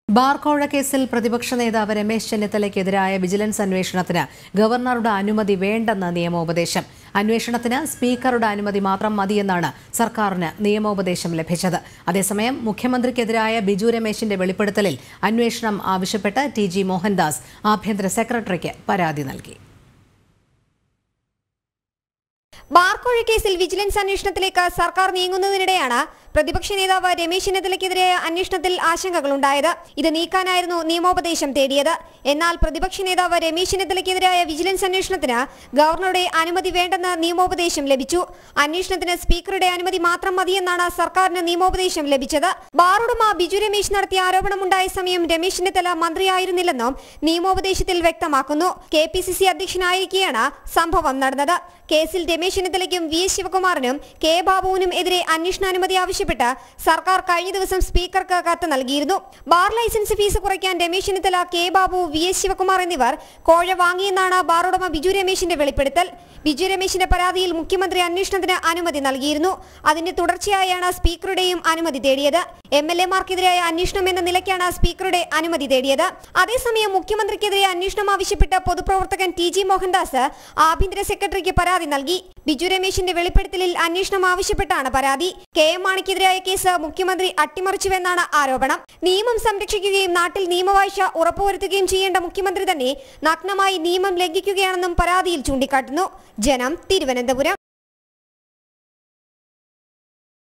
ബാർക്കോഴ കേസിൽ പ്രതിപക്ഷ നേതാവ് രമേശ് ചെന്നിത്തലയ്ക്കെതിരായ വിജിലൻസ് അന്വേഷണത്തിന് ഗവർണറുടെ അനുമതി വേണ്ടെന്ന് നിയമോപദേശം അന്വേഷണത്തിന് സ്പീക്കറുടെ അനുമതി മാത്രം മതിയെന്നാണ് സർക്കാരിന് നിയമോപദേശം ലഭിച്ചത് അതേസമയം മുഖ്യമന്ത്രിക്കെതിരായ ബിജു രമേശിന്റെ വെളിപ്പെടുത്തലിൽ അന്വേഷണം ആവശ്യപ്പെട്ട് ടി ജി മോഹൻദാസ് ആഭ്യന്തര സെക്രട്ടറിക്ക് പരാതി നൽകി ബാർക്കോഴ കേസിൽ വിജിലൻസ് അന്വേഷണത്തിലേക്ക് സർക്കാർ നീങ്ങുന്നതിനിടെയാണ് പ്രതിപക്ഷ നേതാവ് രമേശ് ചെന്നിത്തലയ്ക്കെതിരായ അന്വേഷണത്തിൽ ആശങ്കകളുണ്ടായത് ഇത് നീക്കാനായിരുന്നു നിയമോപദേശം തേടിയത് എന്നാൽ പ്രതിപക്ഷ നേതാവ് രമേശ് ചെന്നിത്തലയ്ക്കെതിരായ വിജിലൻസ് അന്വേഷണത്തിന് ഗവർണറുടെ അനുമതി വേണ്ടെന്ന് നിയമോപദേശം ലഭിച്ചു അന്വേഷണത്തിന് സ്പീക്കറുടെ അനുമതി മാത്രം മതിയെന്നാണ് സർക്കാരിന് നിയമോപദേശം ലഭിച്ചത് ബാറുടമ ബിജു രമേശ് നടത്തിയ ആരോപണമുണ്ടായ സമയം രമേശ് ചെന്നിത്തല മന്ത്രിയായിരുന്നില്ലെന്നും നിയമോപദേശത്തിൽ വ്യക്തമാക്കുന്നു കെ പി സി സി അധ്യക്ഷനായിരിക്കെയാണ് സംഭവം നടന്നത് കേസിൽ രമേശ് ചെന്നിത്തലയ്ക്കും വി എസ് ശിവകുമാറിനും കെ ബാബുവിനും എതിരെ അന്വേഷണാനുമതി ആവശ്യപ്പെട്ട് സർക്കാർ കഴിഞ്ഞ ദിവസം സ്പീക്കർക്ക് കത്ത് നൽകിയിരുന്നു ബാർ ലൈസൻസ് ഫീസ് കുറയ്ക്കാൻ Ramesh Chennithala K Babu V S Sivakumar എന്നിവർ കോഴ വാങ്ങിയെന്നാണ് ബാർ ഉടമ ബിജു രമേശിന്റെ വെളിപ്പെടുത്തൽ ബിജു രമേശിന്റെ പരാതിയിൽ മുഖ്യമന്ത്രി അന്വേഷണത്തിന് അനുമതി നൽകിയിരുന്നു അതിന്റെ തുടർച്ചയായാണ് സ്പീക്കറുടെയും അനുമതി തേടിയത് എം എൽ എമാർക്കെതിരായ അന്വേഷണം എന്ന നിലയ്ക്കാണ് സ്പീക്കറുടെ അനുമതി തേടിയത് അതേസമയം മുഖ്യമന്ത്രിക്കെതിരെ അന്വേഷണം ആവശ്യപ്പെട്ട് പൊതുപ്രവർത്തകൻ ടി ജി മോഹൻദാസ് ആഭ്യന്തര സെക്രട്ടറിക്ക് പരാതി നൽകി ബിജു രമേശിന്റെ വെളിപ്പെടുത്തലിൽ അന്വേഷണം ആവശ്യപ്പെട്ടാണ് പരാതി കെ എം മാണിക്കെതിരായ കേസ് മുഖ്യമന്ത്രി അട്ടിമറിച്ചുവെന്നാണ് ആരോപണം നിയമം സംരക്ഷിക്കുകയും നാട്ടിൽ നിയമവാഴ്ച ഉറപ്പുവരുത്തുകയും ചെയ്യേണ്ട മുഖ്യമന്ത്രി തന്നെ നഗ്നമായി നിയമം ലംഘിക്കുകയാണെന്നും പരാതിയിൽ ചൂണ്ടിക്കാട്ടുന്നു ജനം തിരുവനന്തപുരം